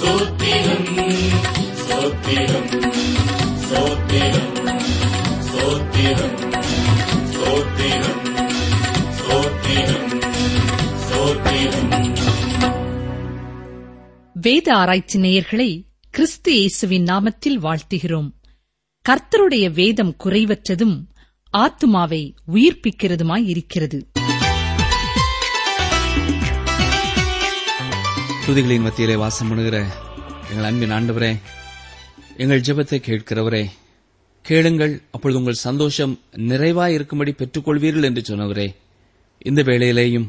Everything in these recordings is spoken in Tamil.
ஸ்தோத்திரம் ஸ்தோத்திரம் ஸ்தோத்திரம் ஸ்தோத்திரம் ஸ்தோத்திரம் ஸ்தோத்திரம் ஸ்தோத்திரம் வேத ஆராய்ச்சி நேயர்களை கிறிஸ்து இயேசுவின் நாமத்தில் வாழ்த்துகிறோம் கர்த்தருடைய வேதம் குறைவற்றதும் ஆத்துமாவை உயிர்ப்பிக்கிறதுமாய் இருக்கிறது துதிகளின் மத்தியிலே வாசம் பண்ணுகிற எங்கள் அன்பின் ஆண்டவரே எங்கள் ஜெபத்தை கேட்கிறவரே கேளுங்கள் அப்பொழுது உங்கள் சந்தோஷம் நிறைவாய் இருக்கும்படி பெற்றுக்கொள்வீர்கள் என்று சொன்னவரே இந்த வேளையிலேயும்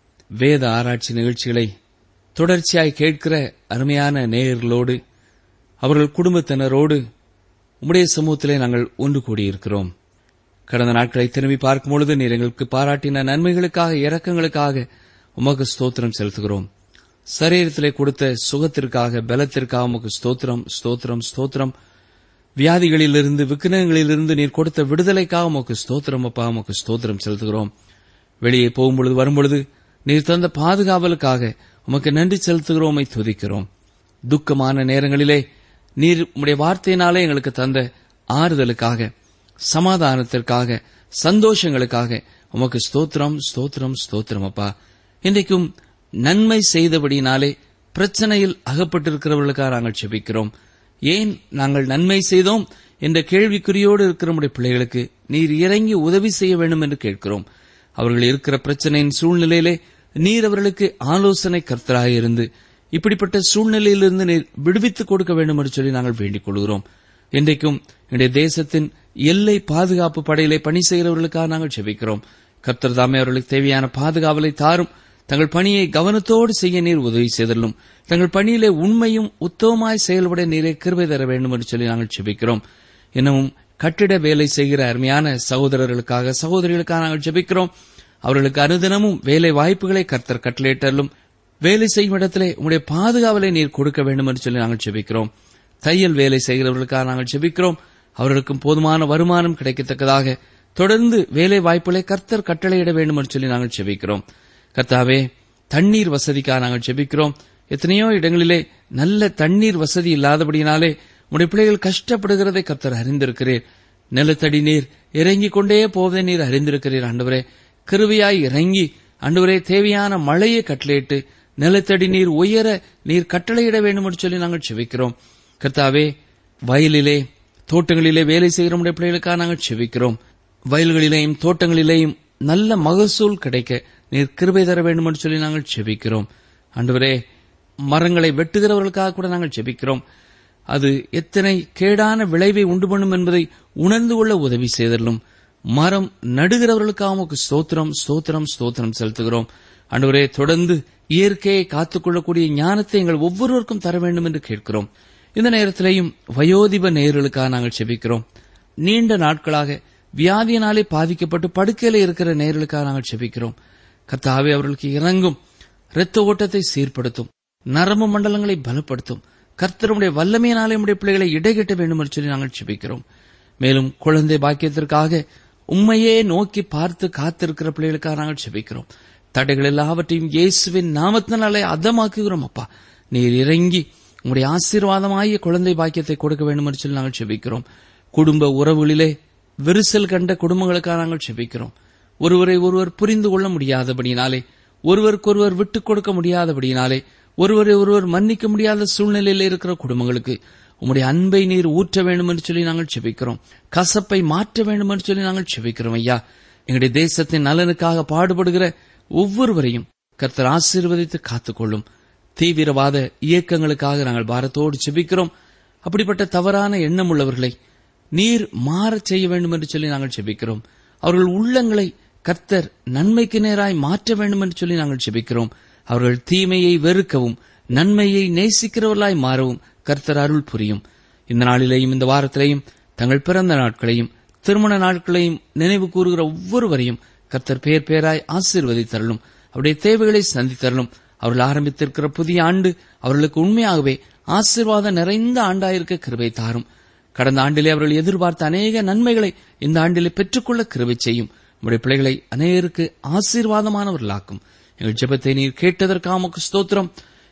வேத ஆராய்ச்சி நிகழ்ச்சிகளை தொடர்ச்சியாய் கேட்கிற அருமையான நேயர்களோடு அவர்கள் குடும்பத்தினரோடு உம்முடைய சமூகத்திலே நாங்கள் ஒன்று கூடியிருக்கிறோம் கடந்த நாட்களை திரும்பி பார்க்கும் பொழுது நீர் எங்களுக்கு பாராட்டின நன்மைகளுக்காக இரக்கங்களுக்காக உமக்கு ஸ்தோத்திரம் செலுத்துகிறோம் சரீரத்திலே கொடுத்த சுகத்திற்காக பலத்திற்காக உமக்கு ஸ்தோத்திரம் ஸ்தோத்திரம் ஸ்தோத்திரம் வியாதிகளிலிருந்து விக்கினங்களிலிருந்து நீர் கொடுத்த விடுதலைக்காக உமக்கு ஸ்தோத்திரம் அப்பா உமக்கு ஸ்தோத்திரம் செலுத்துகிறோம் வெளியே போகும்பொழுது வரும்பொழுது நீர் தந்த பாதுகாவலுக்காக உமக்கு நன்றி செலுத்துகிறோம் உம்மை துதிக்கிறோம் துக்கமான நேரங்களிலே நீர் உம்முடைய வார்த்தையினாலே எங்களுக்கு தந்த ஆறுதலுக்காக சமாதானத்திற்காக சந்தோஷங்களுக்காக உமக்கு ஸ்தோத்திரம் ஸ்தோத்திரம் ஸ்தோத்திரம் அப்பா இன்றைக்கும் நன்மை செய்தபடினாலே பிரச்சனையில் அகப்பட்டிருக்கிறவர்களுக்காக நாங்கள் செபிக்கிறோம் ஏன் நாங்கள் நன்மை செய்தோம் என்ற கேள்விக்குறியோடு இருக்கிற நம்முடைய பிள்ளைகளுக்கு நீர் இறங்கி உதவி செய்ய வேண்டும் என்று கேட்கிறோம் அவர்கள் இருக்கிற பிரச்சனையின் சூழ்நிலையிலே நீர் அவர்களுக்கு ஆலோசனை கர்த்தராக இருந்து இப்படிப்பட்ட சூழ்நிலையிலிருந்து நீர் விடுவித்துக் கொடுக்க வேண்டும் என்று சொல்லி நாங்கள் வேண்டிக் கொள்கிறோம் இன்றைக்கும் என்னுடைய தேசத்தின் எல்லை பாதுகாப்பு படையிலே பணி செய்கிறவர்களுக்காக நாங்கள் செபிக்கிறோம் கர்த்தர் தாமே அவர்களுக்கு தேவையான பாதுகாவலை தாரும் தங்கள் பணியை கவனத்தோடு செய்ய நீர் உதவி செய்தலும் தங்கள் பணியிலே உண்மையும் உத்தமமாய் செயல்பட நீரே கிருபை தர வேண்டும் என்று சொல்லி நாங்கள் செபிக்கிறோம் இன்னமும் கட்டிட வேலை செய்கிற அருமையான சகோதரர்களுக்காக சகோதரிகளுக்காக நாங்கள் ஜெபிக்கிறோம் அவர்களுக்கு அனுதினமும் வேலை வாய்ப்புகளை கர்த்தர் கட்டளையிட்டாலும் வேலை செய்யும் இடத்திலே உங்களுடைய பாதுகாவலை நீர் கொடுக்க வேண்டும் என்று சொல்லி நாங்கள் ஜெபிக்கிறோம் தையல் வேலை செய்கிறவர்களுக்காக நாங்கள் ஜெபிக்கிறோம் அவர்களுக்கும் போதுமான வருமானம் கிடைக்கத்தக்கதாக தொடர்ந்து வேலை வாய்ப்புகளை கர்த்தர் கட்டளையிட வேண்டும் என்று சொல்லி நாங்கள் ஜெபிக்கிறோம் கர்த்தாவே தண்ணீர் வசதிக்காக நாங்கள் ஜெபிக்கிறோம் எத்தனையோ இடங்களிலே நல்ல தண்ணீர் வசதி இல்லாதபடினாலே உடைய பிள்ளைகள் கஷ்டப்படுகிறதை கர்த்தர் அறிந்திருக்கிறீர் நிலத்தடி நீர் இறங்கிக் கொண்டே போவதை நீர் அறிந்திருக்கிறீர் ஆண்டவரே கிருவியாய் இறங்கி ஆண்டவரே தேவையான மழையை கட்டளையிட்டு நிலத்தடி நீர் உயர நீர் கட்டளையிட வேண்டும் என்று சொல்லி நாங்கள் செபிக்கிறோம் கர்த்தாவே வயலிலே தோட்டங்களிலே வேலை செய்கிற நம்முடைய பிள்ளைகளுக்காக நாங்கள் செபிக்கிறோம் வயல்களிலேயும் தோட்டங்களிலேயும் நல்ல மகசூல் கிடைக்க நீர் கிருபை தர வேண்டும் என்று சொல்லி நாங்கள் செபிக்கிறோம் ஆண்டவரே மரங்களை வெட்டுகிறவர்களுக்காக கூட நாங்கள் செபிக்கிறோம் அது எத்தனை கேடான விளைவை உண்டு பண்ணும் என்பதை உணர்ந்து கொள்ள உதவி செய்தலும் மரம் நடுகிறவர்களுக்காக உமக்கு ஸ்தோத்திரம் ஸ்தோத்திரம் ஸ்தோத்திரம் செலுத்துகிறோம் ஆண்டவரே தொடர்ந்து இயற்கையை காத்துக்கொள்ளக்கூடிய ஞானத்தை எங்கள் ஒவ்வொருவருக்கும் தர வேண்டும் என்று கேட்கிறோம் இந்த நேரத்திலேயும் வயோதிப நேயர்களுக்காக நாங்கள் செபிக்கிறோம் நீண்ட நாட்களாக வியாதியினாலே பாதிக்கப்பட்டு படுக்கையில இருக்கிற நேயர்களுக்காக நாங்கள் செபிக்கிறோம் கர்த்தாவே அவர்களுக்கு இறங்கும் இரத்த ஓட்டத்தை சீர்படுத்தும் நரம்பு மண்டலங்களை பலப்படுத்தும் கர்த்தருடைய வல்லமையினாலே நம்முடைய பிள்ளைகளை இடைகட்ட வேண்டும் என்று சொல்லி நாங்கள் செபிக்கிறோம் மேலும் குழந்தை பாக்கியத்திற்காக உண்மையே நோக்கி பார்த்து காத்திருக்கிற பிள்ளைகளுக்காக நாங்கள் செபிக்கிறோம் தடைகள் எல்லாவற்றையும் இயேசுவின் நாமத்தினாலே அதமாக்குகிறோம் அப்பா நீர் இறங்கி உங்களுடைய ஆசீர்வாதமாகிய குழந்தை பாக்கியத்தை கொடுக்க வேண்டும் என்று சொல்லி நாங்கள் செபிக்கிறோம் குடும்ப உறவுகளிலே விரிசல் கண்ட குடும்பங்களுக்காக நாங்கள் செபிக்கிறோம் ஒருவரை ஒருவர் புரிந்து கொள்ள முடியாதபடினாலே ஒருவருக்கொருவர் விட்டுக் கொடுக்க முடியாதபடினாலே ஒருவரை ஒருவர் மன்னிக்க முடியாத சூழ்நிலையில் இருக்கிற குடும்பங்களுக்கு உம்முடைய அன்பை நீர் ஊற்ற வேண்டும் என்று சொல்லி நாங்கள் செபிக்கிறோம் கசப்பை மாற்ற வேண்டும் என்று சொல்லி நாங்கள் செபிக்கிறோம் ஐயா எங்களுடைய தேசத்தின் நலனுக்காக பாடுபடுகிற ஒவ்வொருவரையும் கர்த்தர் ஆசீர்வதித்து காத்துக்கொள்ளும் தீவிரவாத இயக்கங்களுக்காக நாங்கள் பாரத்தோடு செபிக்கிறோம் அப்படிப்பட்ட தவறான எண்ணம் உள்ளவர்களை நீர் மாறச் செய்ய வேண்டும் என்று சொல்லி நாங்கள் செபிக்கிறோம் அவர்கள் உள்ளங்களை கர்த்தர் நன்மைக்கு நேராய் மாற்ற வேண்டும் என்று சொல்லி நாங்கள் செபிக்கிறோம் அவர்கள் தீமையை வெறுக்கவும் நன்மையை நேசிக்கிறவர்களாய் மாறவும் கர்த்தர் அருள் புரியும் இந்த நாளிலேயும் இந்த வாரத்திலேயும் தங்கள் பிறந்த நாட்களையும் திருமண நாட்களையும் நினைவு கூறுகிற ஒவ்வொருவரையும் கர்த்தர் பேர் பேராய் ஆசீர்வதித்தரலும் அவருடைய தேவைகளை சந்தித்தரலும் அவர்கள் ஆரம்பித்திருக்கிற புதிய ஆண்டு அவர்களுக்கு உண்மையாகவே ஆசீர்வாதம் நிறைந்த ஆண்டாயிருக்க கிருபை தாரும் கடந்த ஆண்டிலே அவர்கள் எதிர்பார்த்த அநேக நன்மைகளை இந்த ஆண்டிலே பெற்றுக்கொள்ள கிருபை செய்யும் உங்களுடைய பிள்ளைகளை அநேகருக்கு ஆசீர்வாதமானவர்களாக்கும் எங்கள் ஜெபத்தை நீர் கேட்டதற்காக உமக்கு ஸ்தோத்திரம்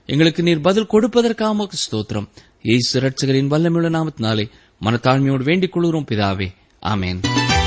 எங்களுக்கு நீர் பதில் கொடுப்பதற்காக உமக்கு ஸ்தோத்திரம் இயேசு ரட்சகரின் வல்லமையுள்ள நாமத்தினாலே மனத்தாழ்மையோடு வேண்டிக் கொள்கிறோம் பிதாவே ஆமென்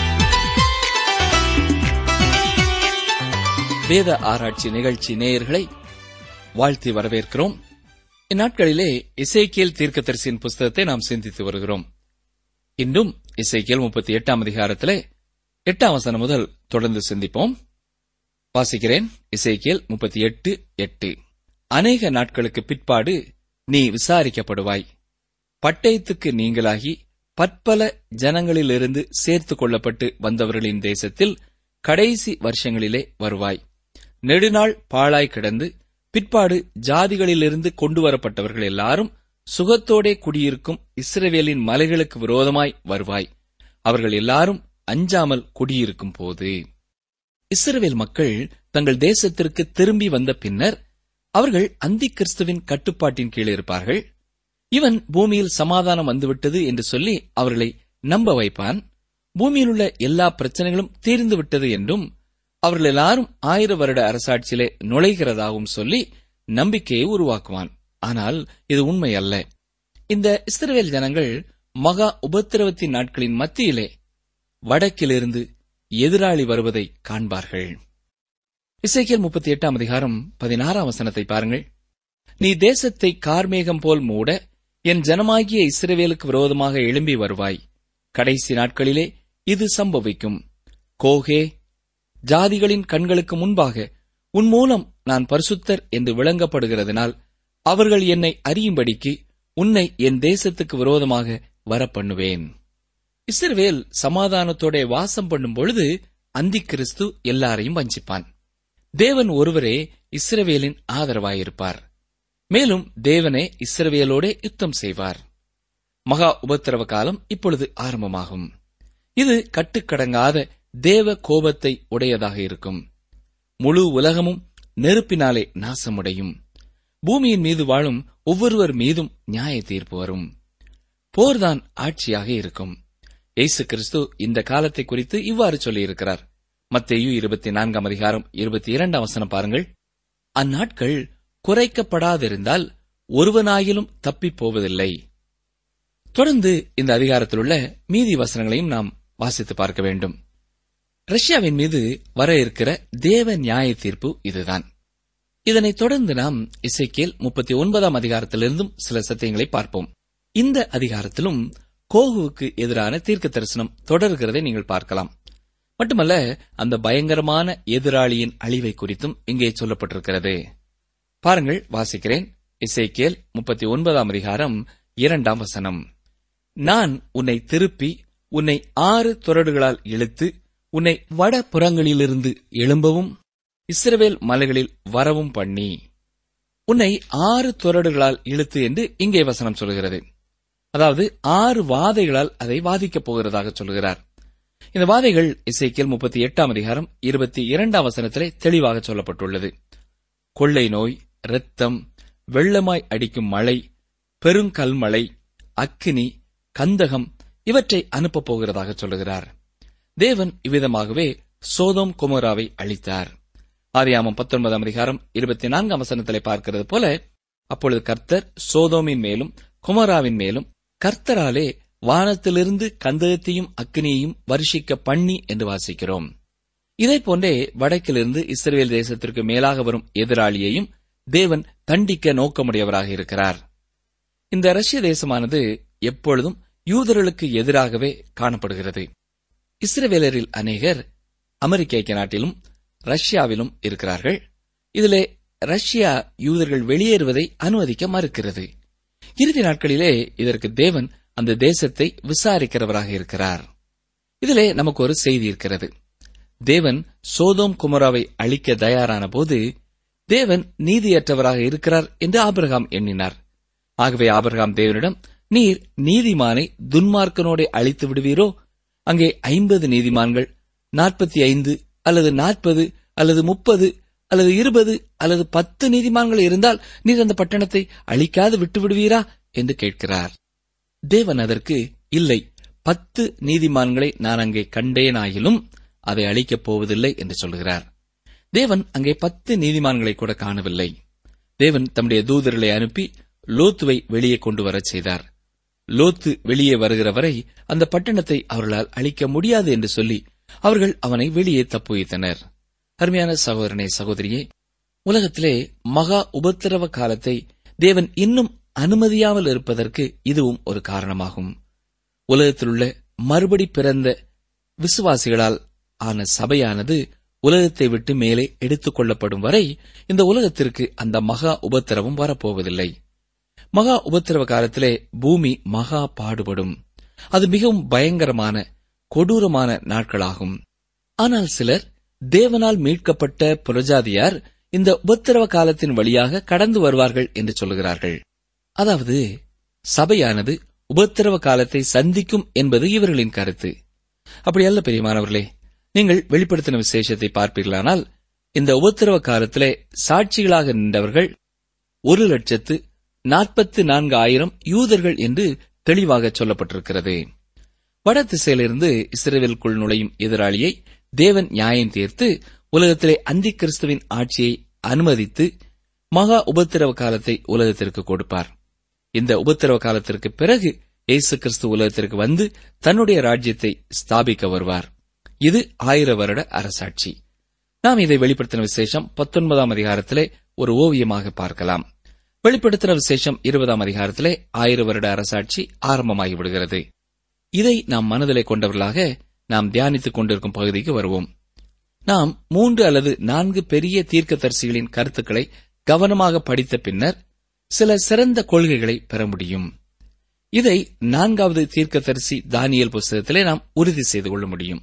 வேத ஆராய்ச்சி நிகழ்ச்சி நேயர்களை வாழ்த்தி வரவேற்கிறோம் இந்நாட்களிலே இசைக்கியல் தீர்க்கதரிசியின் புஸ்தகத்தை நாம் சிந்தித்து வருகிறோம் இன்றும் இசைக்கியல் முப்பத்தி எட்டாம் அதிகாரத்திலே எட்டாம் வசனம் முதல் தொடர்ந்து சிந்திப்போம் வாசிக்கிறேன் இசைக்கியல் முப்பத்தி எட்டு எட்டு அநேக நாட்களுக்கு பிற்பாடு நீ விசாரிக்கப்படுவாய் பட்டயத்துக்கு நீங்களாகி பற்பல ஜனங்களிலிருந்து சேர்த்துக் கொள்ளப்பட்டு வந்தவர்களின் தேசத்தில் கடைசி வருஷங்களிலே வருவாய் நெடுநாள் பாழாய் கிடந்து பிற்பாடு ஜாதிகளிலிருந்து கொண்டு வரப்பட்டவர்கள் எல்லாரும் சுகத்தோடே குடியிருக்கும் இஸ்ரவேலின் மலைகளுக்கு விரோதமாய் வருவாய் அவர்கள் எல்லாரும் அஞ்சாமல் குடியிருக்கும் போது இஸ்ரவேல் மக்கள் தங்கள் தேசத்திற்கு திரும்பி வந்த பின்னர் அவர்கள் அந்தி கிறிஸ்துவின் கட்டுப்பாட்டின் கீழ் இருப்பார்கள் இவன் பூமியில் சமாதானம் வந்துவிட்டது என்று சொல்லி அவர்களை நம்ப வைப்பான் பூமியில் உள்ள எல்லா பிரச்சனைகளும் தீர்ந்து விட்டது என்றும் அவர்கள் எல்லாரும் ஆயிர வருட அரசாட்சியிலே நுழைகிறதாகவும் சொல்லி நம்பிக்கையை உருவாக்குவான் ஆனால் இது உண்மை அல்ல இந்த இஸ்ரவேல் ஜனங்கள் மகா உபத்திரவத்தின் நாட்களின் மத்தியிலே வடக்கிலிருந்து எதிராளி வருவதை காண்பார்கள் இசைக்கியல் முப்பத்தி எட்டாம் அதிகாரம் பதினாறாம் வசனத்தை பாருங்கள் நீ தேசத்தை கார்மேகம் போல் மூட என் ஜனமாகிய இஸ்ரவேலுக்கு விரோதமாக எழும்பி வருவாய் கடைசி நாட்களிலே இது சம்பவிக்கும் கோகே ஜாதிகளின் கண்களுக்கு முன்பாக உன் மூலம் நான் பரிசுத்தர் என்று விளங்கப்படுகிறதுனால் அவர்கள் என்னை அறியும்படிக்கு உன்னை என் தேசத்துக்கு விரோதமாக வரப்பண்ணுவேன் இஸ்ரவேல் சமாதானத்தோட வாசம் பண்ணும் பொழுது அந்தி கிறிஸ்து எல்லாரையும் வஞ்சிப்பான் தேவன் ஒருவரே இஸ்ரவேலின் ஆதரவாயிருப்பார் மேலும் தேவனே இஸ்ரவேலோடே யுத்தம் செய்வார் மகா உபத்திரவ காலம் இப்பொழுது ஆரம்பமாகும் இது கட்டுக்கடங்காத தேவ கோபத்தை உடையதாக இருக்கும் முழு உலகமும் நெருப்பினாலே நாசமுடையும் பூமியின் மீது வாழும் ஒவ்வொருவர் மீதும் நியாய தீர்ப்பு வரும் போர்தான் ஆட்சியாக இருக்கும் இயேசு கிறிஸ்து இந்த காலத்தை குறித்து இவ்வாறு சொல்லியிருக்கிறார் மத்தேயு இருபத்தி நான்காம் அதிகாரம் இருபத்தி இரண்டாம் வசனம் பாருங்கள் அந்நாட்கள் குறைக்கப்படாதிருந்தால் ஒருவனாயிலும் தப்பிப் போவதில்லை தொடர்ந்து இந்த அதிகாரத்தில் உள்ள மீதி வசனங்களையும் நாம் வாசித்து பார்க்க வேண்டும் ரஷ்யாவின் மீது வர இருக்கிற தேவ நியாய தீர்ப்பு இதுதான் இதனைத் தொடர்ந்து நாம் இசைக்கேல் முப்பத்தி ஒன்பதாம் அதிகாரத்திலிருந்தும் சில சத்தியங்களை பார்ப்போம் இந்த அதிகாரத்திலும் கோகுவுக்கு எதிரான தீர்க்க தரிசனம் தொடர்கிறதை நீங்கள் பார்க்கலாம் மட்டுமல்ல அந்த பயங்கரமான எதிராளியின் அழிவை குறித்தும் இங்கே சொல்லப்பட்டிருக்கிறது பாருங்கள் வாசிக்கிறேன் இசைக்கேல் முப்பத்தி ஒன்பதாம் அதிகாரம் இரண்டாம் வசனம் நான் உன்னை திருப்பி உன்னை ஆறு துறடுகளால் இழுத்து உன்னை வட புறங்களிலிருந்து எழும்பவும் இஸ்ரவேல் மலைகளில் வரவும் பண்ணி உன்னை ஆறு துறடுகளால் இழுத்து என்று இங்கே வசனம் சொல்கிறது அதாவது ஆறு வாதைகளால் அதை வாதிக்கப் போகிறதாக சொல்கிறார் இந்த வாதைகள் இசைக்கியல் முப்பத்தி எட்டாம் அதிகாரம் இருபத்தி இரண்டாம் வசனத்திலே தெளிவாக சொல்லப்பட்டுள்ளது கொள்ளை நோய் இரத்தம் வெள்ளமாய் அடிக்கும் மழை பெருங்கல்மழை அக்கினி கந்தகம் இவற்றை அனுப்பப் போகிறதாக சொல்லுகிறார் தேவன் இவ்விதமாகவே சோதோம் குமராவை அழித்தார் ஆதியாமம் பத்தொன்பதாம் அதிகாரம் இருபத்தி நான்காம் வசனத்திலே பார்க்கிறது போல அப்பொழுது கர்த்தர் சோதோமின் மேலும் குமராவின் மேலும் கர்த்தராலே வானத்திலிருந்து கந்தகத்தையும் அக்னியையும் வருஷிக்க பண்ணி என்று வாசிக்கிறோம் இதை போன்றே வடக்கிலிருந்து இஸ்ரேல் தேசத்திற்கு மேலாக வரும் எதிராளியையும் தேவன் தண்டிக்க நோக்கமுடையவராக இருக்கிறார் இந்த ரஷ்ய தேசமானது எப்பொழுதும் யூதர்களுக்கு எதிராகவே காணப்படுகிறது இஸ்ரவேலரில் அநேகர் அமெரிக்க ஐக்கிய நாட்டிலும் ரஷ்யாவிலும் இருக்கிறார்கள் இதிலே ரஷ்யா யூதர்கள் வெளியேறுவதை அனுமதிக்க மறுக்கிறது இறுதி நாட்களிலே இதற்கு தேவன் அந்த தேசத்தை விசாரிக்கிறவராக இருக்கிறார் இதிலே நமக்கு ஒரு செய்தி இருக்கிறது தேவன் சோதோம் குமராவை அழிக்க தயாரான போது தேவன் நீதியற்றவராக இருக்கிறார் என்று ஆபிரகாம் எண்ணினார் ஆகவே ஆபிரகாம் தேவனிடம் நீர் நீதிமானை துன்மார்க்கனோட அழித்து விடுவீரோ அங்கே ஐம்பது நீதிமான்கள் நாற்பத்தி ஐந்து அல்லது நாற்பது அல்லது முப்பது அல்லது இருபது அல்லது பத்து நீதிமான்கள் இருந்தால் நீர் அந்த பட்டணத்தை அழிக்காது விட்டு விடுவீரா என்று கேட்கிறார் தேவன் அதற்கு இல்லை பத்து நீதிமான்களை நான் அங்கே கண்டேனாயிலும் அதை அழிக்கப் போவதில்லை என்று சொல்கிறார் தேவன் அங்கே பத்து நீதிமான்களை கூட காணவில்லை தேவன் தம்முடைய தூதர்களை அனுப்பி லோத்துவை வெளியே கொண்டு வரச் செய்தார் லோத்து வெளியே வருகிற வரை அந்த பட்டணத்தை அவர்களால் அழிக்க முடியாது என்று சொல்லி அவர்கள் அவனை வெளியே தப்புவித்தனர் அருமையான சகோதரனே சகோதரியே உலகத்திலே மகா உபத்திரவ காலத்தை தேவன் இன்னும் அனுமதியாமல் இருப்பதற்கு இதுவும் ஒரு காரணமாகும் உலகத்திலுள்ள மறுபடி பிறந்த விசுவாசிகளால் ஆன சபையானது உலகத்தை விட்டு மேலே எடுத்துக் கொள்ளப்படும் வரை இந்த உலகத்திற்கு அந்த மகா உபத்திரவம் வரப்போவதில்லை மகா உபத்திரவ காலத்திலே பூமி மகா பாடுபடும் அது மிகவும் பயங்கரமான கொடூரமான நாட்களாகும் ஆனால் சிலர் தேவனால் மீட்கப்பட்ட புரஜாதியார் இந்த உபத்திரவ காலத்தின் வழியாக கடந்து வருவார்கள் என்று சொல்கிறார்கள் அதாவது சபையானது உபத்திரவ காலத்தை சந்திக்கும் என்பது இவர்களின் கருத்து அப்படி அல்ல பெரியமானவர்களே நீங்கள் வெளிப்படுத்தின விசேஷத்தை பார்ப்பீர்களானால் இந்த உபத்திரவ காலத்திலே சாட்சிகளாக நின்றவர்கள் ஒரு லட்சத்து நாற்பத்து நான்கு ஆயிரம் யூதர்கள் என்று தெளிவாக சொல்லப்பட்டிருக்கிறது வட திசையிலிருந்து இஸ்ரேலுக்குள் நுழையும் எதிராளியை தேவன் நியாயம் தீர்த்து உலகத்திலே அந்தி கிறிஸ்துவின் ஆட்சியை அனுமதித்து மகா உபத்திரவ காலத்தை உலகத்திற்கு கொடுப்பார் இந்த உபத்திரவ காலத்திற்கு பிறகு இயேசு கிறிஸ்து உலகத்திற்கு வந்து தன்னுடைய ராஜ்யத்தை ஸ்தாபிக்க வருவார் இது ஆயிர வருட அரசாட்சி நாம் இதை வெளிப்படுத்தின விசேஷம் பத்தொன்பதாம் அதிகாரத்திலே ஒரு ஓவியமாக பார்க்கலாம் வெளிப்படுத்தின விசேஷம் இருபதாம் அதிகாரத்திலே ஆயிர வருட அரசாட்சி ஆரம்பமாகி விடுகிறது இதை நாம் மனதிலே கொண்டவர்களாக நாம் தியானித்துக் கொண்டிருக்கும் பகுதிக்கு வருவோம் நாம் மூன்று அல்லது நான்கு பெரிய தீர்க்கதரிசிகளின் கருத்துக்களை கவனமாக படித்த பின்னர் சில சிறந்த கொள்கைகளை பெற முடியும் இதை நான்காவது தீர்க்கதரிசி தானியல் புஸ்தகத்திலே நாம் உறுதி செய்து கொள்ள முடியும்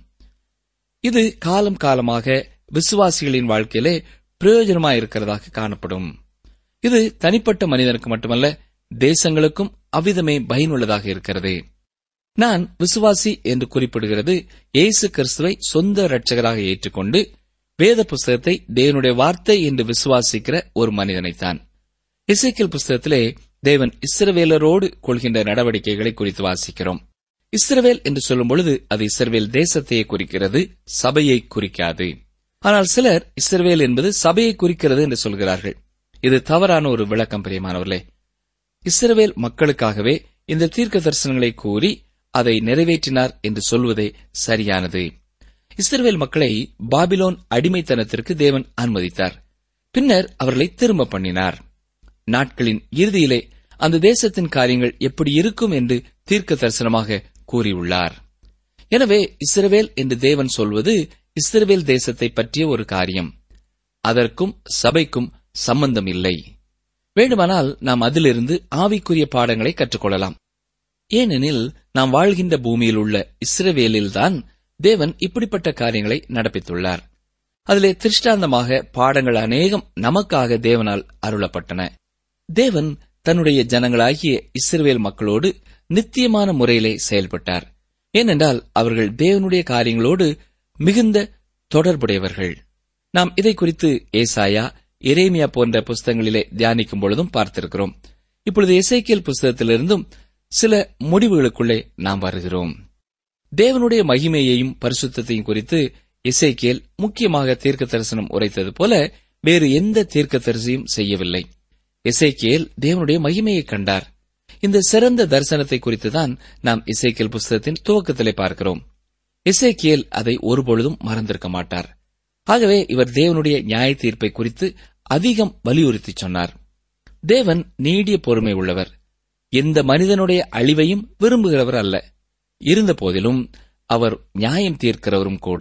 இது காலம் காலமாக விசுவாசிகளின் வாழ்க்கையிலே பிரயோஜனமாயிருக்கிறதாக காணப்படும் இது தனிப்பட்ட மனிதனுக்கு மட்டுமல்ல தேசங்களுக்கும் அவ்விதமே பயனுள்ளதாக இருக்கிறது நான் விசுவாசி என்று குறிப்பிடுகிறது இயேசு கிறிஸ்துவை சொந்த இரட்சகராக ஏற்றுக்கொண்டு வேத புஸ்தகத்தை தேவனுடைய வார்த்தை என்று விசுவாசிக்கிற ஒரு மனிதனைத்தான் இசைக்கியல் புஸ்தகத்திலே தேவன் இஸ்ரவேலரோடு கொள்கின்ற நடவடிக்கைகளை குறித்து வாசிக்கிறோம் இஸ்ரவேல் என்று சொல்லும் பொழுது அது இஸ்ரவேல் தேசத்தையே குறிக்கிறது சபையை குறிக்காது ஆனால் சிலர் இஸ்ரவேல் என்பது சபையை குறிக்கிறது என்று சொல்கிறார்கள் இது தவறான ஒரு விளக்கம் பிரியமானவர்களே இஸ்ரவேல் மக்களுக்காகவே இந்த தீர்க்க தரிசனங்களை கூறி அதை நிறைவேற்றினார் என்று சொல்வதே சரியானது இஸ்ரவேல் மக்களை பாபிலோன் அடிமைத்தனத்திற்கு தேவன் அனுமதித்தார் பின்னர் அவர்களை திரும்ப பண்ணினார் நாட்களின் இறுதியிலே அந்த தேசத்தின் காரியங்கள் எப்படி இருக்கும் என்று தீர்க்க தரிசனமாக கூறியுள்ளார் எனவே இஸ்ரவேல் என்று தேவன் சொல்வது இஸ்ரவேல் தேசத்தை பற்றிய ஒரு காரியம் அதற்கும் சபைக்கும் சம்பந்தம் இல்லை வேண்டுமானால் நாம் அதிலிருந்து ஆவிக்குரிய பாடங்களை கற்றுக்கொள்ளலாம் ஏனெனில் நாம் வாழ்கின்ற பூமியில் உள்ள இஸ்ரவேலில்தான் தேவன் இப்படிப்பட்ட காரியங்களை நடப்பித்துள்ளார் அதிலே திருஷ்டாந்தமாக பாடங்கள் அநேகம் நமக்காக தேவனால் அருளப்பட்டன தேவன் தன்னுடைய ஜனங்களாகிய இஸ்ரவேல் மக்களோடு நித்தியமான முறையிலே செயல்பட்டார் ஏனென்றால் அவர்கள் தேவனுடைய காரியங்களோடு மிகுந்த தொடர்புடையவர்கள் நாம் இதை குறித்து ஏசாயா எரேமியா போன்ற புஸ்தகங்களிலே தியானிக்கும் பொழுதும் பார்த்திருக்கிறோம் இப்பொழுது எசைக்கியல் புஸ்தகத்திலிருந்தும் சில முடிவுகளுக்குள்ளே நாம் வருகிறோம் தேவனுடைய மகிமையையும் பரிசுத்தையும் குறித்து இசைக்கியல் முக்கியமாக தீர்க்க தரிசனம் உரைத்தது போல வேறு எந்த தீர்க்க தரிசியும் செய்யவில்லை இசைக்கியல் தேவனுடைய மகிமையை கண்டார் இந்த சிறந்த தரிசனத்தை குறித்துதான் நாம் இசைக்கியல் புஸ்தகத்தின் துவக்கத்திலே பார்க்கிறோம் இசைக்கியல் அதை ஒருபொழுதும் மறந்திருக்க மாட்டார் ஆகவே இவர் தேவனுடைய நியாய தீர்ப்பை குறித்து அதிகம் வலியுறுத்தி சொன்னார் தேவன் நீடிய பொறுமை உள்ளவர் எந்த மனிதனுடைய அழிவையும் விரும்புகிறவர் அல்ல இருந்த போதிலும் அவர் நியாயம் தீர்க்கிறவரும் கூட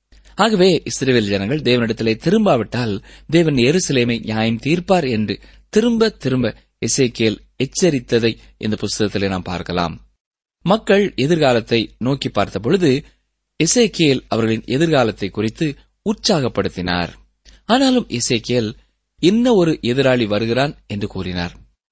ஆகவே இஸ்ரேல் ஜனங்கள் தேவனிடத்திலே திரும்பாவிட்டால் தேவன் எருசலேமை நியாயம் தீர்ப்பார் என்று திரும்ப திரும்ப இசைக்கேல் எச்சரித்ததை இந்த புஸ்தகத்திலே நாம் பார்க்கலாம் மக்கள் எதிர்காலத்தை நோக்கி பார்த்த பொழுது இசைக்கியல் அவர்களின் எதிர்காலத்தை குறித்து உற்சாகப்படுத்தினார் ஆனாலும் இசைக்கியல் இன்ன ஒரு எதிராளி வருகிறான் என்று கூறினார்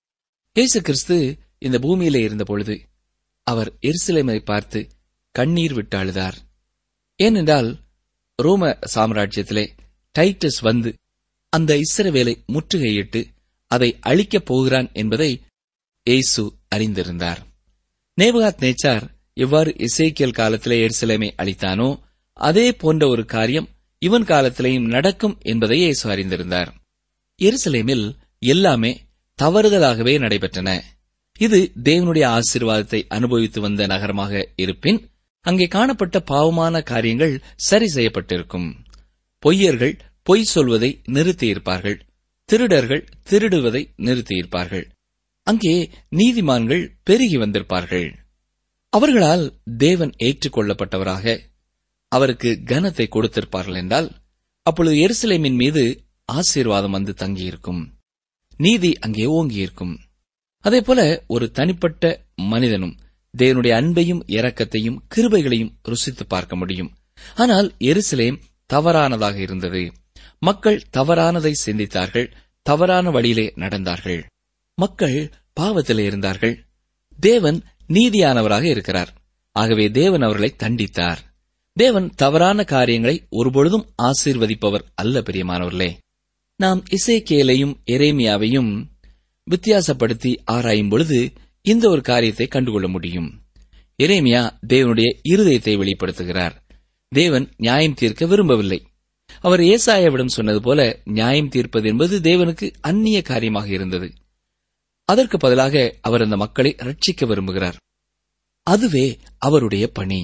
இயேசு கிறிஸ்து இந்த பூமியிலே இருந்த பொழுது அவர் எருசலேமை பார்த்து கண்ணீர் விட்டு அழுதார் ஏனென்றால் ரோம சாம்ராஜ்யத்திலே டைட்டஸ் வந்து அந்த இஸ்ரவேலை முற்றுகையிட்டு அதை அழிக்கப் போகிறான் என்பதை இயேசு அறிந்திருந்தார் நேபுகாத் நேச்சார் எவ்வாறு இசைக்கியல் காலத்திலே எருசலேமை அழித்தானோ அதே போன்ற ஒரு காரியம் இவன் காலத்திலேயும் நடக்கும் என்பதை இயேசு அறிந்திருந்தார் எருசலேமில் எல்லாமே தவறுதலாகவே நடைபெற்றன இது தேவனுடைய ஆசீர்வாதத்தை அனுபவித்து வந்த நகரமாக இருப்பின் அங்கே காணப்பட்ட பாவமான காரியங்கள் சரி செய்யப்பட்டிருக்கும் பொய்யர்கள் பொய் சொல்வதை நிறுத்தியிருப்பார்கள் திருடர்கள் திருடுவதை நிறுத்தியிருப்பார்கள் அங்கே நீதிமான்கள் பெருகி வந்திருப்பார்கள் அவர்களால் தேவன் ஏற்றுக்கொள்ளப்பட்டவராக அவருக்கு கனத்தை கொடுத்திருப்பார்கள் என்றால் அப்பொழுது எருசலேமின் மீது ஆசீர்வாதம் வந்து தங்கியிருக்கும் நீதி அங்கே ஓங்கியிருக்கும் அதேபோல ஒரு தனிப்பட்ட மனிதனும் தேவனுடைய அன்பையும் இரக்கத்தையும் கிருபைகளையும் ருசித்து பார்க்க முடியும் ஆனால் எருசலேம் தவறானதாக இருந்தது மக்கள் தவறானதை சிந்தித்தார்கள் தவறான வழியிலே நடந்தார்கள் மக்கள் பாவத்திலே இருந்தார்கள் தேவன் நீதியானவராக இருக்கிறார் ஆகவே தேவன் அவர்களை தண்டித்தார் தேவன் தவறான காரியங்களை ஒருபொழுதும் ஆசீர்வதிப்பவர் அல்ல பிரியமானவர்களே நாம் இசைக்கேலையும் எரேமியாவையும் வித்தியாசப்படுத்தி ஆராயும் பொழுது இந்த ஒரு காரியத்தை கண்டுகொள்ள முடியும் எரேமியா தேவனுடைய இருதயத்தை வெளிப்படுத்துகிறார் தேவன் நியாயம் தீர்க்க விரும்பவில்லை அவர் ஏசாயாவிடம் சொன்னது போல நியாயம் தீர்ப்பது என்பது தேவனுக்கு அந்நிய காரியமாக இருந்தது அதற்கு பதிலாக அவர் அந்த மக்களை ரட்சிக்க விரும்புகிறார் அதுவே அவருடைய பணி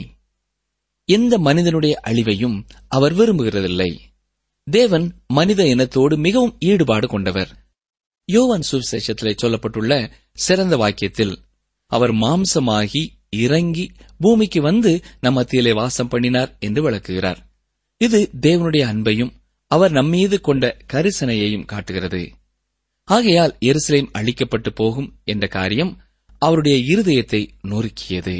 எந்த மனிதனுடைய அழிவையும் அவர் விரும்புகிறதில்லை தேவன் மனித இனத்தோடு மிகவும் ஈடுபாடு கொண்டவர் யோவான் சுவிசேஷத்திலே சொல்லப்பட்டுள்ள சிறந்த வாக்கியத்தில் அவர் மாம்சமாகி இறங்கி பூமிக்கு வந்து நம் மத்தியிலே வாசம் பண்ணினார் என்று விளக்குகிறார் இது தேவனுடைய அன்பையும் அவர் நம்மீது கொண்ட கரிசனையையும் காட்டுகிறது ஆகையால் எருசலேம் அழிக்கப்பட்டு போகும் என்ற காரியம் அவருடைய இருதயத்தை நொறுக்கியது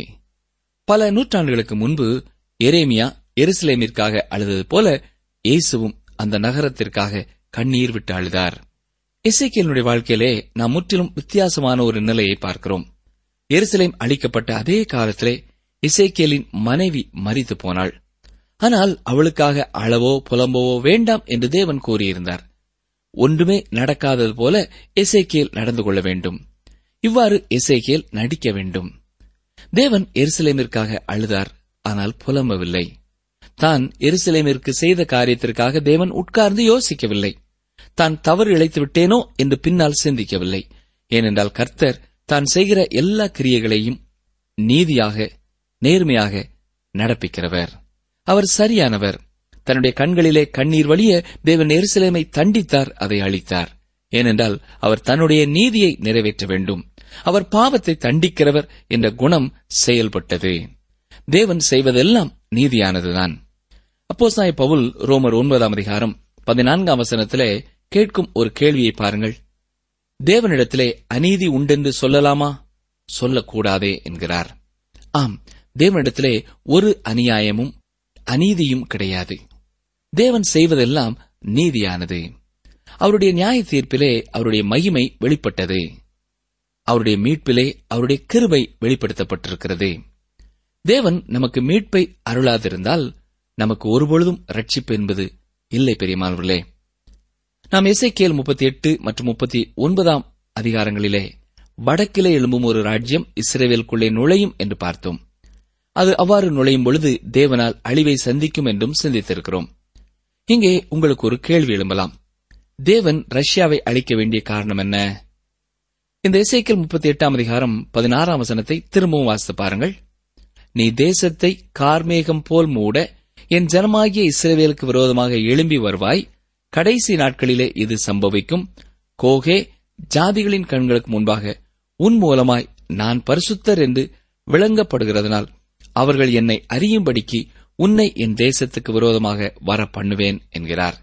பல நூற்றாண்டுகளுக்கு முன்பு எரேமியா எருசலேமிற்காக அழுதது போல இயேசுவும் அந்த நகரத்திற்காக கண்ணீர் விட்டு அழுதார் இசைக்கியலுடைய வாழ்க்கையிலே நாம் முற்றிலும் வித்தியாசமான ஒரு நிலையை பார்க்கிறோம் எருசலேம் அழிக்கப்பட்ட அதே காலத்திலே இசைக்கியலின் மனைவி மரித்து போனாள் ஆனால் அவளுக்காக அளவோ புலம்பவோ வேண்டாம் என்று தேவன் கூறியிருந்தார் ஒன்றுமே நடக்காதது போல எசேக்கியல் நடந்து கொள்ள வேண்டும் இவ்வாறு எசேக்கியல் நடிக்க வேண்டும் தேவன் எருசலேமிற்காக அழுதார் ஆனால் புலம்பவில்லை தான் எருசலேமிற்கு செய்த காரியத்திற்காக தேவன் உட்கார்ந்து யோசிக்கவில்லை தான் தவறு இழைத்து விட்டேனோ என்று பின்னால் சிந்திக்கவில்லை ஏனென்றால் கர்த்தர் தான் செய்கிற எல்லா கிரியைகளையும் நீதியாக நேர்மையாக நடப்பிக்கிறவர் அவர் சரியானவர் தன்னுடைய கண்களிலே கண்ணீர் வழிய தேவன் எருசலேமை தண்டித்தார் அதை அழித்தார் ஏனென்றால் அவர் தன்னுடைய நீதியை நிறைவேற்ற வேண்டும் அவர் பாவத்தை தண்டிக்கிறவர் என்ற குணம் செயல்பட்டது தேவன் செய்வதெல்லாம் நீதியானதுதான் அப்போஸ்தாய பவுல் ரோமர் ஒன்பதாம் அதிகாரம் பதினான்காம் வசனத்திலே கேட்கும் ஒரு கேள்வியை பாருங்கள் தேவனிடத்திலே அநீதி உண்டென்று சொல்லலாமா சொல்லக்கூடாதே என்கிறார் ஆம் தேவனிடத்திலே ஒரு அநியாயமும் அநீதியும் கிடையாது தேவன் செய்வதெல்லாம் நீதியானது அவருடைய நியாய தீர்ப்பிலே அவருடைய மகிமை வெளிப்பட்டது அவருடைய மீட்பிலே அவருடைய கிருபை வெளிப்படுத்தப்பட்டிருக்கிறது தேவன் நமக்கு மீட்பை அருளாதிருந்தால் நமக்கு ஒருபொழுதும் ரட்சிப்பு என்பது இல்லை பெரியமானவர்களே நாம் இசைக்கேல் முப்பத்தி எட்டு மற்றும் முப்பத்தி ஒன்பதாம் அதிகாரங்களிலே வடக்கிலே எழும்பும் ஒரு ராஜ்யம் இஸ்ரேவேலுக்குள்ளே நுழையும் என்று பார்த்தோம் அது அவ்வாறு நுழையும் பொழுது தேவனால் அழிவை சந்திக்கும் என்றும் சிந்தித்திருக்கிறோம் இங்கே உங்களுக்கு ஒரு கேள்வி எழும்பலாம் தேவன் ரஷ்யாவை அழிக்க வேண்டிய காரணம் என்ன இந்த இசைக்கல் முப்பத்தி எட்டாம் அதிகாரம் பதினாறாம் வசனத்தை திரும்பவும் வாசித்து பாருங்கள் நீ தேசத்தை கார்மேகம் போல் மூட என் ஜனமாகிய இஸ்ரவேலுக்கு விரோதமாக எழும்பி வருவாய் கடைசி நாட்களிலே இது சம்பவிக்கும் கோகே ஜாதிகளின் கண்களுக்கு முன்பாக உன் மூலமாய் நான் பரிசுத்தர் என்று விளங்கப்படுகிறதனால் அவர்கள் என்னை அறியும்படிக்கு உன்னை என் தேசத்துக்கு விரோதமாக வர பண்ணுவேன் என்கிறார்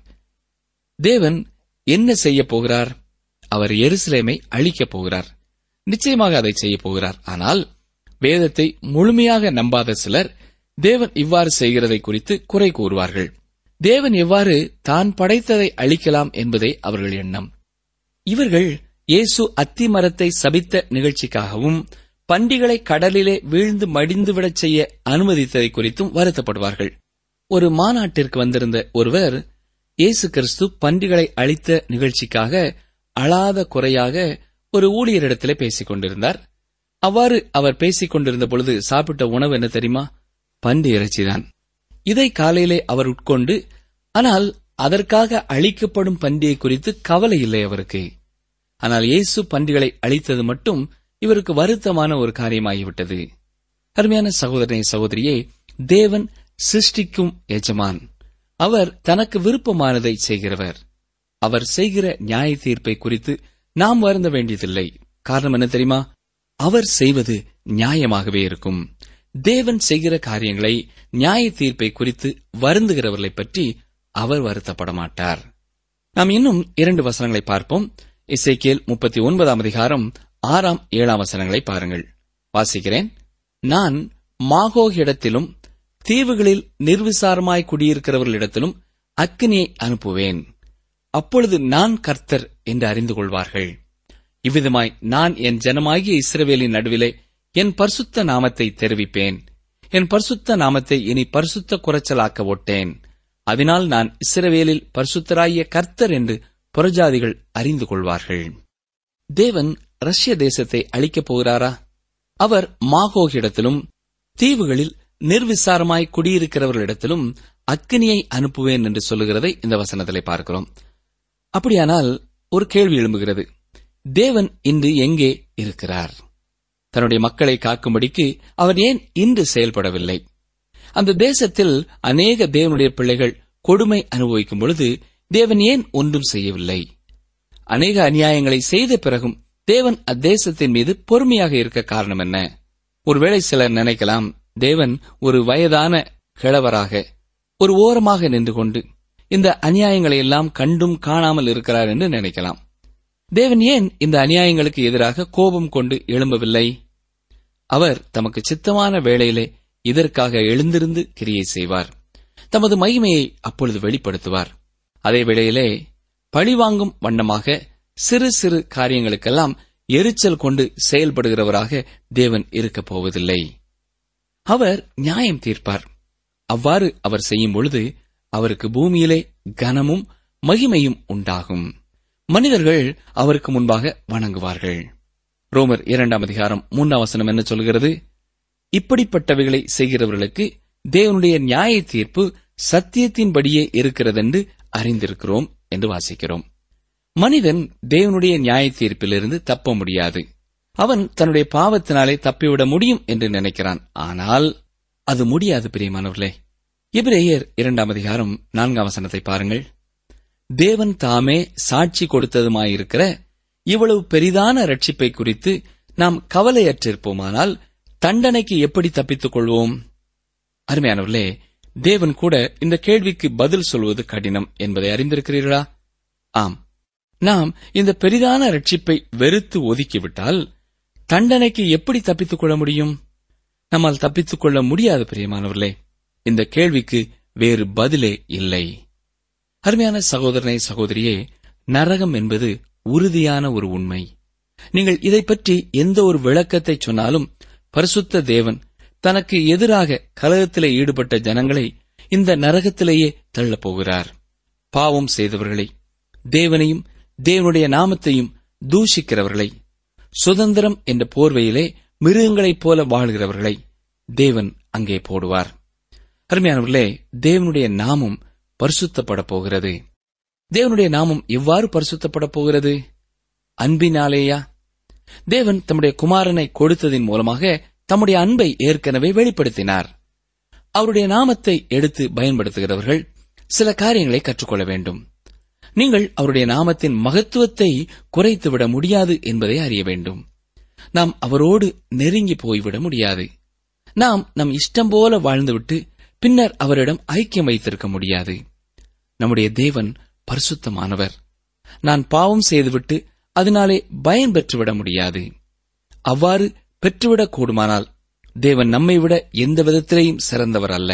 தேவன் என்ன செய்யப் போகிறார் அவர் எருசலேமை அழிக்கப் போகிறார் நிச்சயமாக அதை செய்யப் போகிறார் ஆனால் வேதத்தை முழுமையாக நம்பாத சிலர் தேவன் இவ்வாறு செய்கிறதை குறித்து குறை கூறுவார்கள் தேவன் எவ்வாறு தான் படைத்ததை அழிக்கலாம் என்பதே அவர்கள் எண்ணம் இவர்கள் இயேசு அத்தி மரத்தை சபித்த நிகழ்ச்சிக்காகவும் பண்டிகளை கடலிலே வீழ்ந்து மடிந்துவிடச் செய்ய அனுமதித்ததை குறித்தும் வருத்தப்படுவார்கள் ஒரு மாநாட்டிற்கு வந்திருந்த ஒருவர் இயேசு கிறிஸ்து பண்டிகளை அழித்த நிகழ்ச்சிக்காக அழாத குறையாக ஒரு ஊழியரிடத்திலே பேசிக் கொண்டிருந்தார் அவ்வாறு அவர் பேசிக் கொண்டிருந்த பொழுது சாப்பிட்ட உணவு என்ன தெரியுமா பன்றி இறைச்சிதான் இதை காலையிலே அவர் உட்கொண்டு ஆனால் அதற்காக அழிக்கப்படும் பன்றியை குறித்து கவலை இல்லை அவருக்கு ஆனால் இயேசு பன்றிகளை அழித்தது மட்டும் இவருக்கு வருத்தமான ஒரு காரியமாகிவிட்டது அருமையான சகோதரனை சகோதரியே தேவன் சிருஷ்டிக்கும் எஜமான் அவர் தனக்கு விருப்பமானதை செய்கிறவர் அவர் செய்கிற நியாய தீர்ப்பை குறித்து நாம் வருந்த வேண்டியதில்லை காரணம் என்ன தெரியுமா அவர் செய்வது நியாயமாகவே இருக்கும் தேவன் செய்கிற காரியங்களை நியாய தீர்ப்பை குறித்து வருந்துகிறவர்களை பற்றி அவர் வருத்தப்பட மாட்டார் நாம் இன்னும் இரண்டு வசனங்களை பார்ப்போம் இசைக்கேல் முப்பத்தி ஒன்பதாம் அதிகாரம் ஆறாம் ஏழாம் வசனங்களை பாருங்கள் வாசிக்கிறேன் நான் மாகோகிடத்திலும் தீவுகளில் நிர்விசாரமாய் குடியிருக்கிறவர்களிடத்திலும் அக்கினியை அனுப்புவேன் அப்பொழுது நான் கர்த்தர் என்று அறிந்து கொள்வார்கள் இவ்விதமாய் நான் என் ஜனமாகிய இஸ்ரவேலின் நடுவிலே என் பரிசுத்த நாமத்தை தெரிவிப்பேன் என் பரிசுத்த நாமத்தை இனி பரிசுத்த குறைச்சலாக்க ஒட்டேன் அதனால் நான் இஸ்ரவேலில் பரிசுத்தராகிய கர்த்தர் என்று புறஜாதிகள் அறிந்து கொள்வார்கள் தேவன் ரஷ்ய தேசத்தை அழிக்கப் போகிறாரா அவர் மாகோகிடத்திலும் தீவுகளில் நிர்விசாரமாய் குடியிருக்கிறவர்களிடத்திலும் அக்கினியை அனுப்புவேன் என்று சொல்லுகிறதை இந்த வசனத்திலே பார்க்கிறோம் அப்படியானால் ஒரு கேள்வி எழும்புகிறது தேவன் இன்று எங்கே இருக்கிறார் தன்னுடைய மக்களை காக்கும்படிக்கு அவர் ஏன் இன்று செயல்படவில்லை அந்த தேசத்தில் அநேக தேவனுடைய பிள்ளைகள் கொடுமை அனுபவிக்கும் பொழுது தேவன் ஏன் ஒன்றும் செய்யவில்லை அநேக அநியாயங்களை செய்த பிறகும் தேவன் அத்தேசத்தின் மீது பொறுமையாக இருக்க காரணம் என்ன ஒருவேளை சிலர் நினைக்கலாம் தேவன் ஒரு வயதான கிழவராக ஒரு ஓரமாக நின்று கொண்டு இந்த அநியாயங்களை எல்லாம் கண்டும் காணாமல் இருக்கிறார் என்று நினைக்கலாம் தேவன் ஏன் இந்த அநியாயங்களுக்கு எதிராக கோபம் கொண்டு எழும்பவில்லை அவர் தமக்கு சித்தமான வேளையிலே இதற்காக எழுந்திருந்து கிரியை செய்வார் தமது மகிமையை அப்பொழுது வெளிப்படுத்துவார் அதே வேளையிலே பழிவாங்கும் வண்ணமாக சிறு சிறு காரியங்களுக்கெல்லாம் எரிச்சல் கொண்டு செயல்படுகிறவராக தேவன் இருக்கப் போவதில்லை அவர் நியாயம் தீர்ப்பார் அவ்வாறு அவர் செய்யும் பொழுது அவருக்கு பூமியிலே கனமும் மகிமையும் உண்டாகும் மனிதர்கள் அவருக்கு முன்பாக வணங்குவார்கள் ரோமர் இரண்டாம் அதிகாரம் மூன்றாம் வசனம் என்ன சொல்கிறது இப்படிப்பட்டவைகளை செய்கிறவர்களுக்கு தேவனுடைய நியாய தீர்ப்பு சத்தியத்தின்படியே இருக்கிறதென்று அறிந்திருக்கிறோம் என்று வாசிக்கிறோம் மனிதன் தேவனுடைய நியாய தீர்ப்பிலிருந்து தப்ப முடியாது அவன் தன்னுடைய பாவத்தினாலே தப்பிவிட முடியும் என்று நினைக்கிறான் ஆனால் அது முடியாது பிரியமானவர்களே இப்ரேயர் இரண்டாம் அதிகாரம் நான்காம் வசனத்தை பாருங்கள் தேவன் தாமே சாட்சி கொடுத்ததுமாயிருக்கிற இவ்வளவு பெரிதான ரட்சிப்பை குறித்து நாம் கவலையற்றிருப்போமானால் தண்டனைக்கு எப்படி தப்பித்துக் கொள்வோம் அருமையானவர்களே தேவன் கூட இந்த கேள்விக்கு பதில் சொல்வது கடினம் என்பதை அறிந்திருக்கிறீர்களா ஆம் நாம் இந்த பெரிதான ரட்சிப்பை வெறுத்து ஒதுக்கிவிட்டால் தண்டனைக்கு எப்படி தப்பித்துக் கொள்ள முடியும் நம்மால் தப்பித்துக் கொள்ள முடியாது பிரியமானவர்களே இந்த கேள்விக்கு வேறு பதிலே இல்லை அருமையான சகோதரனை சகோதரியே நரகம் என்பது உறுதியான ஒரு உண்மை நீங்கள் இதை பற்றி எந்த ஒரு விளக்கத்தை சொன்னாலும் பரிசுத்த தேவன் தனக்கு எதிராக கலகத்திலே ஈடுபட்ட ஜனங்களை இந்த நரகத்திலேயே தள்ளப் போகிறார் பாவம் செய்தவர்களை தேவனையும் தேவனுடைய நாமத்தையும் தூஷிக்கிறவர்களை சுதந்திரம் என்ற போர்வையிலே மிருகங்களைப் போல வாழ்கிறவர்களை தேவன் அங்கே போடுவார் அருமையானவர்களே தேவனுடைய நாமம் பரிசுத்தப்பட போகிறது தேவனுடைய நாமம் எவ்வாறு பரிசுத்தப்பட போகிறது அன்பினாலேயா தேவன் தம்முடைய குமாரனை கொடுத்ததின் மூலமாக தம்முடைய அன்பை ஏற்கனவே வெளிப்படுத்தினார் அவருடைய நாமத்தை எடுத்து பயன்படுத்துகிறவர்கள் சில காரியங்களை கற்றுக்கொள்ள வேண்டும் நீங்கள் அவருடைய நாமத்தின் மகத்துவத்தை குறைத்துவிட முடியாது என்பதை அறிய வேண்டும் நாம் அவரோடு நெருங்கி போய்விட முடியாது நாம் நம் இஷ்டம் போல வாழ்ந்துவிட்டு பின்னர் அவரிடம் ஐக்கியம் வைத்திருக்க முடியாது நம்முடைய தேவன் பரிசுத்தமானவர் நான் பாவம் செய்துவிட்டு அதனாலே பயன் பெற்றுவிட முடியாது அவ்வாறு பெற்றுவிடக் கூடுமானால் தேவன் நம்மை விட எந்த விதத்திலேயும் சிறந்தவர் அல்ல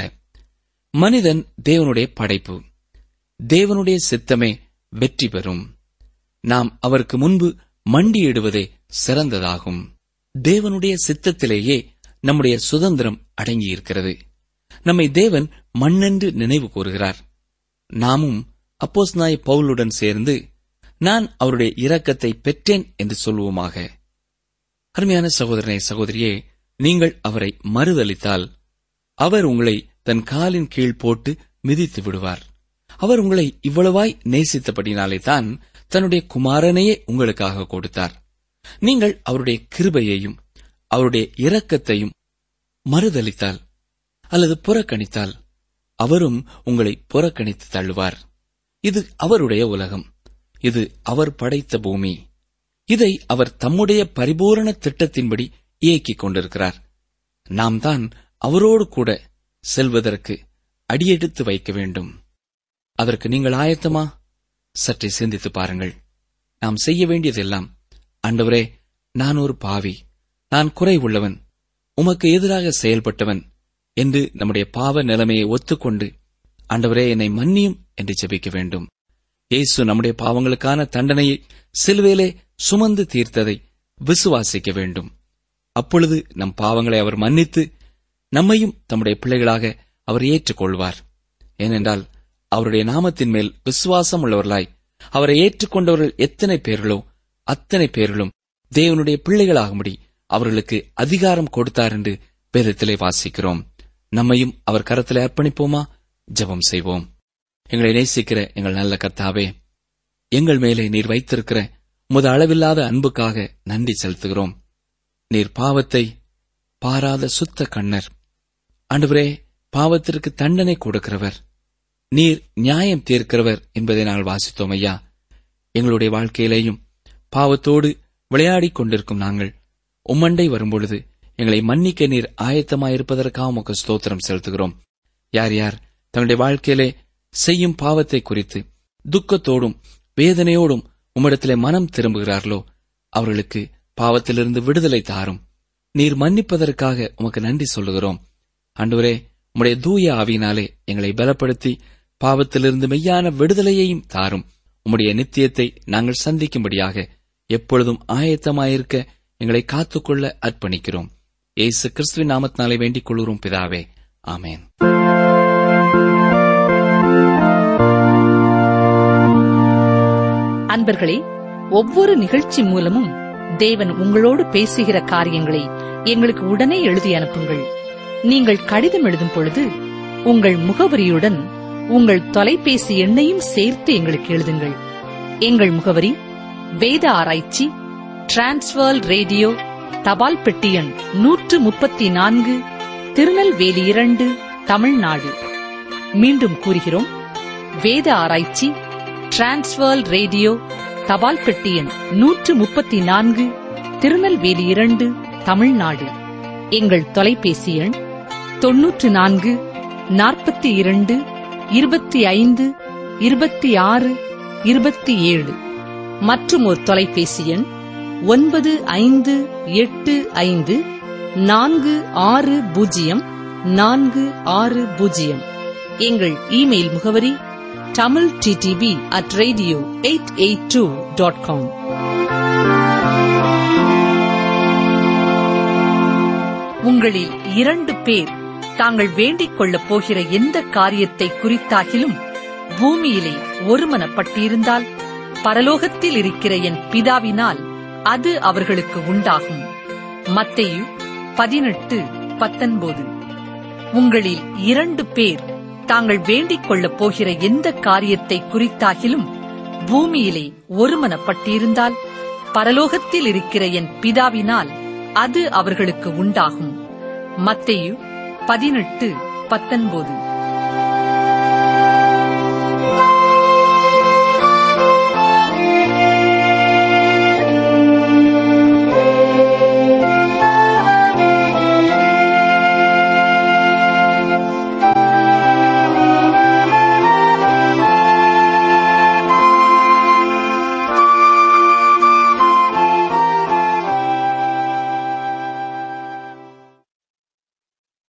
மனிதன் தேவனுடைய படைப்பு தேவனுடைய சித்தமே வெற்றி பெறும் நாம் அவருக்கு முன்பு மண்டியிடுவதே சிறந்ததாகும் தேவனுடைய சித்தத்திலேயே நம்முடைய சுதந்திரம் அடங்கியிருக்கிறது நம்மை தேவன் மண்ணென்று நினைவு கூறுகிறார் நாமும் அப்போஸ் நாய் பவுலுடன் சேர்ந்து நான் அவருடைய இரக்கத்தை பெற்றேன் என்று சொல்வோமாக அருமையான சகோதரனை சகோதரியே நீங்கள் அவரை மறுதளித்தால் அவர் உங்களை தன் காலின் கீழ் போட்டு மிதித்து விடுவார் அவர் உங்களை இவ்வளவாய் நேசித்தபடினாலே தான் தன்னுடைய குமாரனையே உங்களுக்காக கொடுத்தார் நீங்கள் அவருடைய கிருபையையும் அவருடைய இரக்கத்தையும் மறுதலித்தால் அல்லது புறக்கணித்தால் அவரும் உங்களை புறக்கணித்து தள்ளுவார் இது அவருடைய உலகம் இது அவர் படைத்த பூமி இதை அவர் தம்முடைய பரிபூரண திட்டத்தின்படி இயக்கிக் கொண்டிருக்கிறார் நாம் தான் அவரோடு கூட செல்வதற்கு அடியெடுத்து வைக்க வேண்டும் அதற்கு நீங்கள் ஆயத்தமா சற்றே சிந்தித்து பாருங்கள் நாம் செய்ய வேண்டியதெல்லாம் ஆண்டவரே நான் ஒரு பாவி நான் குறை உள்ளவன் உமக்கு எதிராக செயல்பட்டவன் என்று நம்முடைய பாவ நிலைமையை ஒத்துக்கொண்டு ஆண்டவரே என்னை மன்னியும் என்று ஜெபிக்க வேண்டும் இயேசு நம்முடைய பாவங்களுக்கான தண்டனையை சிலுவையிலே சுமந்து தீர்த்ததை விசுவாசிக்க வேண்டும் அப்பொழுது நம் பாவங்களை அவர் மன்னித்து நம்மையும் தம்முடைய பிள்ளைகளாக அவர் ஏற்றுக்கொள்வார் ஏனென்றால் அவருடைய நாமத்தின் மேல் விசுவாசம் உள்ளவர்களாய் அவரை ஏற்றுக்கொண்டவர்கள் எத்தனை பேர்களோ அத்தனை பேர்களும் தேவனுடைய பிள்ளைகளாகும்படி அவர்களுக்கு அதிகாரம் கொடுத்தார் என்று வேதத்திலே வாசிக்கிறோம் நம்மையும் அவர் கரத்திலே அர்ப்பணிப்போமா ஜெபம் செய்வோம் எங்களை நேசிக்கிற எங்கள் நல்ல கர்த்தாவே எங்கள் மேலே நீர் வைத்திருக்கிற முத அளவில்லாத அன்புக்காக நன்றி செலுத்துகிறோம் நீர் பாவத்தை பாராத சுத்த கண்ணர் ஆண்டவரே பாவத்திற்கு தண்டனை கொடுக்கிறவர் நீர் நியாயம் தீர்க்கிறவர் என்பதை நாங்கள் வாசித்தோம் ஐயா எங்களுடைய வாழ்க்கையிலேயும் பாவத்தோடு விளையாடிக் கொண்டிருக்கும் நாங்கள் உம்மண்டை வரும்பொழுது எங்களை மன்னிக்க நீர் ஆயத்தமாயிருப்பதற்காக உமக்கு ஸ்தோத்திரம் செலுத்துகிறோம் யார் யார் தங்களுடைய வாழ்க்கையிலே செய்யும் பாவத்தை குறித்து துக்கத்தோடும் வேதனையோடும் உம்மிடத்திலே மனம் திரும்புகிறார்களோ அவர்களுக்கு பாவத்திலிருந்து விடுதலை தாரும் நீர் மன்னிப்பதற்காக உமக்கு நன்றி சொல்லுகிறோம் அன்றுவரே உம்முடைய தூய ஆவியினாலே எங்களை பலப்படுத்தி பாவத்திலிருந்து மெய்யான விடுதலையையும் தாரும் உம்முடைய நித்தியத்தை நாங்கள் சந்திக்கும்படியாக எப்பொழுதும் ஆயத்தமாயிருக்க எங்களை காத்துக்கொள்ள அர்ப்பணிக்கிறோம் ஏசு கிறிஸ்துவின் நாமத்தினாலே வேண்டிக் கொள்கிறோம் பிதாவே ஆமேன் அன்பர்களே ஒவ்வொரு நிகழ்ச்சி மூலமும் தேவன் உங்களோடு பேசுகிற காரியங்களை எங்களுக்கு உடனே எழுதி அனுப்புங்கள் நீங்கள் கடிதம் எழுதும் பொழுது உங்கள் முகவரியுடன் உங்கள் தொலைபேசி எண்ணையும் சேர்த்து எங்களுக்கு எழுதுங்கள் எங்கள் முகவரி வேத ஆராய்ச்சி டிரான்ஸ்வர் ரேடியோ தபால் பெட்டி எண் நூற்று முப்பத்தி நான்கு திருநெல்வேலி இரண்டு தமிழ்நாடு மீண்டும் கூறுகிறோம் வேத ஆராய்ச்சி டிரான்ஸ்வர் ரேடியோ தபால் பெட்டி எண் நூற்று முப்பத்தி நான்கு திருநெல்வேலி இரண்டு தமிழ்நாடு எங்கள் தொலைபேசி எண் தொன்னூற்று நான்கு நாற்பத்தி இரண்டு இருபத்தி ஐந்து இருபத்தி ஆறு இருபத்தி ஏழு மற்றும் ஒரு தொலைபேசி எண் ஒன்பது ஐந்து எட்டு ஐந்து நான்கு ஆறு பூஜ்ஜியம் நான்கு ஆறு பூஜ்ஜியம் எங்கள் இமெயில் முகவரி Tamil DTP at radio eight eight two dot com உங்களில் இரண்டு பேர் தாங்கள் வேண்டிக் கொள்ளப் போகிற எந்த காரியத்தை குறித்தாகிலும் பூமியிலே ஒருமனப்பட்டிருந்தால் பரலோகத்தில் இருக்கிற என் பிதாவினால் அது அவர்களுக்கு உண்டாகும் மத்தேயு பதினெட்டு பத்தொன்பது உங்களில் இரண்டு பேர் தாங்கள் வேண்டிக் கொள்ளப் போகிற எந்த காரியத்தை குறித்தாகிலும் பூமியிலே ஒருமனப்பட்டிருந்தால் பரலோகத்தில் இருக்கிற என் பிதாவினால் அது அவர்களுக்கு உண்டாகும் மத்தேயு பதினெட்டு பத்தொன்பது